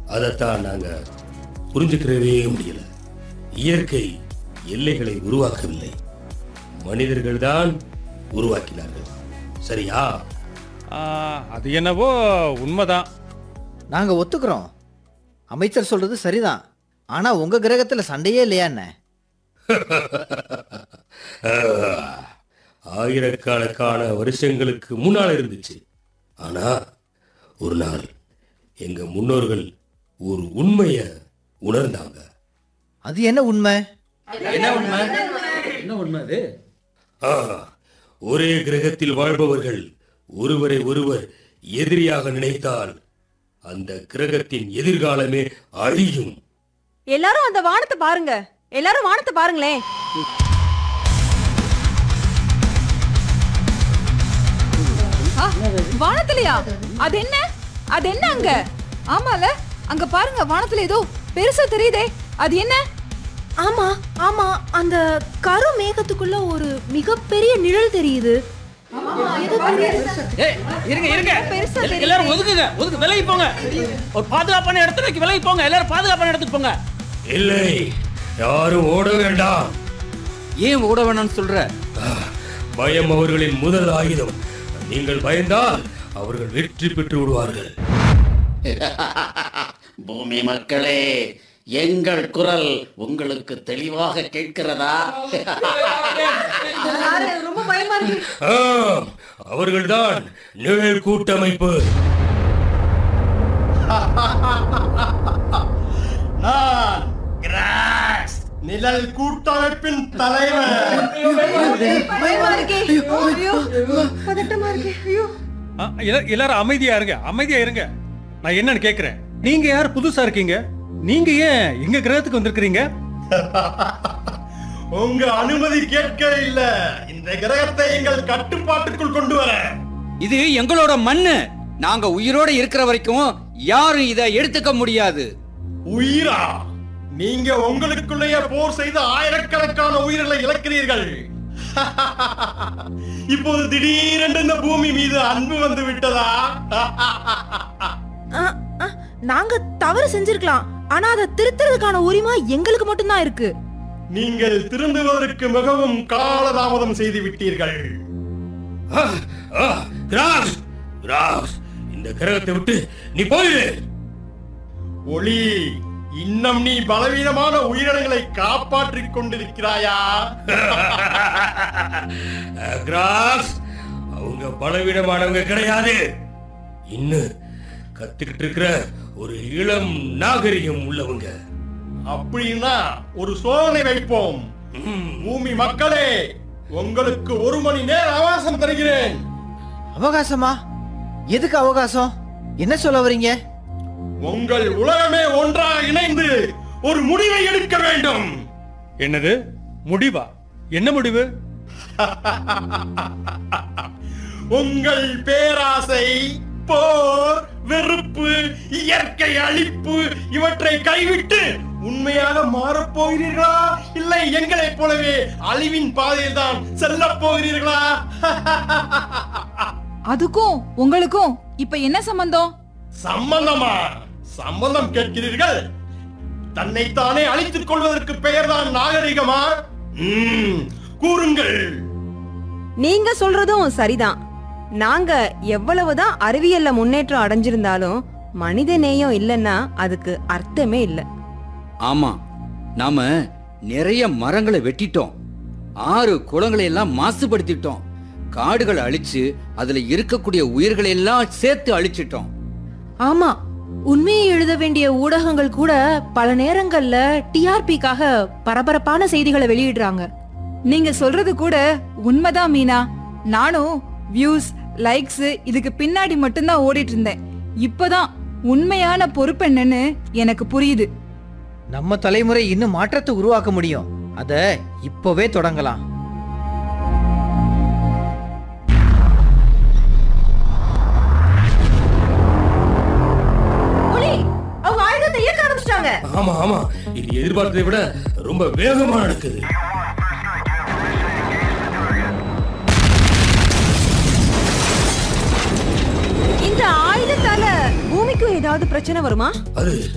அதைத்தான் நாங்க புரிஞ்சுக்கிறவே முடியல இயற்கை எல்லைகளை உருவாக்கவில்லை மனிதர்கள் தான் உருவாக்கினார்கள் சரியா ஆ, அது என்னவோ உண்மைதான் நாங்க ஒத்துக்கிறோம் அமைச்சர் சொல்றது சரிதான் ஆனா உங்க கிரகத்துல சண்டையே இல்லையா என்ன ஆஹ், ஆயிரக்கணக்கான வருஷங்களுக்கு முன்னால் இருந்துச்சு ஆனா ஒரு நாள் எங்க முன்னோர்கள் ஒரு உண்மைய உணர்ந்தாங்க அது என்ன உண்மை என்ன உண்மை என்ன உண்மை அது ஆ, ஒரே கிரகத்தில் வாழ்பவர்கள் ஒருவரை ஒருவர் எதிரியாக நினைத்தால் அந்த கிரகத்தின் எதிர்காலமே அழியும் எல்லாரும் அந்த வானத்தை பாருங்க எல்லாரும் வானத்தை பாருங்களேன் ஆ, வானத்திலயா அது என்ன அது என்ன அங்க ஆமால அங்க பாருங்க வானத்துல ஏதோ பெருசா தெரியுதே அது என்ன ஆமா ஆமா அந்த கரு மேகத்துக்குள்ள ஒரு மிகப்பெரிய நிழல் தெரியுது ஏய் இருங்க இருங்க பெருசா எல்லா- எல்லாரும் ஒதுக்குங்க ஒதுக்கு விலகி போங்க ஒரு பாதுகாப்பான இடத்துக்கு விலகி போங்க எல்லாரும் பாதுகாப்பான இடத்துக்கு போங்க இல்லை யாரும் ஓட வேண்டாம் ஏன் ஓட வேணாம்னு சொல்ற பயம் அவர்களின் முதல் ஆயுதம் நீங்கள் பயந்தால் அவர்கள் வெற்றி பெற்று விடுவார்கள் பூமி மக்களே எங்கள் குரல் உங்களுக்கு தெளிவாக கேட்கிறதா ரொம்ப பயமா இருக்கு ஆம், அவர்கள்தான் நிழல் கூட்டமைப்பு நான் கிராக்ஸ் நிழல் கூட்டமைப்பின் தலைவர் பயமா இருக்கே ஐயோ பதட்டமா இருக்கே ஐயோ ஆ, எல்லா- எல்லாரும் அமைதியா இருங்க அமைதியா இருங்க நான் என்னன்னு கேக்குறேன் நீங்க யார் புதுசா இருக்கீங்க நீங்க ஏன் எங்க கிரகத்துக்கு வந்திருக்கிறீங்க உங்க அனுமதி கேட்க இல்ல இந்த கிரகத்தை எங்கள் கட்டுப்பாட்டுக்குள் கொண்டு வர இது எங்களோட மண்ணு நாங்க உயிரோட இருக்கிற வரைக்கும் யாரும் இதை எடுத்துக்க முடியாது உயிரா நீங்க உங்களுக்குள்ளேயே போர் செய்து ஆயிரக்கணக்கான உயிர்களை இழக்கிறீர்கள் இப்போது திடீரென்று இந்த பூமி மீது அன்பு வந்து விட்டதா ஆ, ஆ, நாங்க தவறு செஞ்சிருக்கலாம் ஆனா அதை திருத்துறதுக்கான உரிமை எங்களுக்கு மட்டும்தான் இருக்கு நீங்கள் திருந்துவதற்கு மிகவும் காலதாமதம் செய்து விட்டீர்கள் ஆ, ஆ, கிராஸ் கிராஸ் இந்த கிரகத்தை விட்டு நீ போயிடு ஒளி இன்னும் நீ பலவீனமான உயிரினங்களை காப்பாற்றிக் கொண்டிருக்கிறாயா கிராஸ் அவங்க பலவீனமானவங்க கிடையாது இன்னும் கத்துக்கிட்டு இருக்கிற ஒரு இளம் நாகரிகம் உள்ளவங்க அப்படின்னா ஒரு சோதனை வைப்போம் ம், பூமி மக்களே உங்களுக்கு ஒரு மணி நேர அவகாசம் தருகிறேன் அவகாசமா எதுக்கு அவகாசம் என்ன சொல்ல வரீங்க உங்கள் உலகமே ஒன்றாக இணைந்து ஒரு முடிவை எடுக்க வேண்டும் என்னது முடிவா என்ன முடிவு உங்கள் பேராசை போர் வெறுப்பு இயற்கை அழிப்பு இவற்றை கைவிட்டு உண்மையாக மாறப் போகிறீர்களா இல்லை எங்களைப் போலவே அழிவின் பாதையில் தான் செல்லப் போகிறீர்களா அதுக்கும் உங்களுக்கும் இப்ப என்ன சம்பந்தம் சம்பந்தமா சம்பந்தம் கேட்கிறீர்கள் தன்னைத்தானே அழித்துக் கொள்வதற்கு பெயர்தான் நாகரிகமா ம், கூறுங்கள் நீங்க சொல்றதும் சரிதான் நாங்க எவ்வளவுதான் அறிவியல்ல முன்னேற்றம் அடைஞ்சிருந்தாலும் மனித நேயம் இல்லைன்னா அதுக்கு அர்த்தமே இல்ல ஆமா நாம நிறைய மரங்களை வெட்டிட்டோம் ஆறு குளங்களை எல்லாம் மாசுபடுத்திட்டோம் காடுகளை அழிச்சு அதுல இருக்கக்கூடிய உயிர்களை எல்லாம் சேர்த்து அழிச்சிட்டோம் ஆமா உண்மையை எழுத வேண்டிய ஊடகங்கள் கூட பல நேரங்கள்ல டிஆர்பிக்காக பரபரப்பான செய்திகளை வெளியிடுறாங்க நீங்க சொல்றது கூட உண்மைதான் மீனா நானும் வியூஸ் லைக்ஸ் இதுக்கு பின்னாடி மட்டும்தான் ஓடிட்டு இருந்தேன் இப்பதான் உண்மையான பொறுப்பு என்னன்னு எனக்கு புரியுது நம்ம தலைமுறை இன்னும் மாற்றத்தை உருவாக்க முடியும் அத இப்பவே தொடங்கலாம் ஒளி அவங்க ஆயுதத்தை இயக்க ஆரம்பிச்சிட்டாங்க ஆமா ஆமா இது எதிர்பார்த்ததை விட ரொம்ப வேகமா நடக்குது இந்த ஆயுதத்தால பூமிக்கும் ஏதாவது பிரச்சனை வருமா அது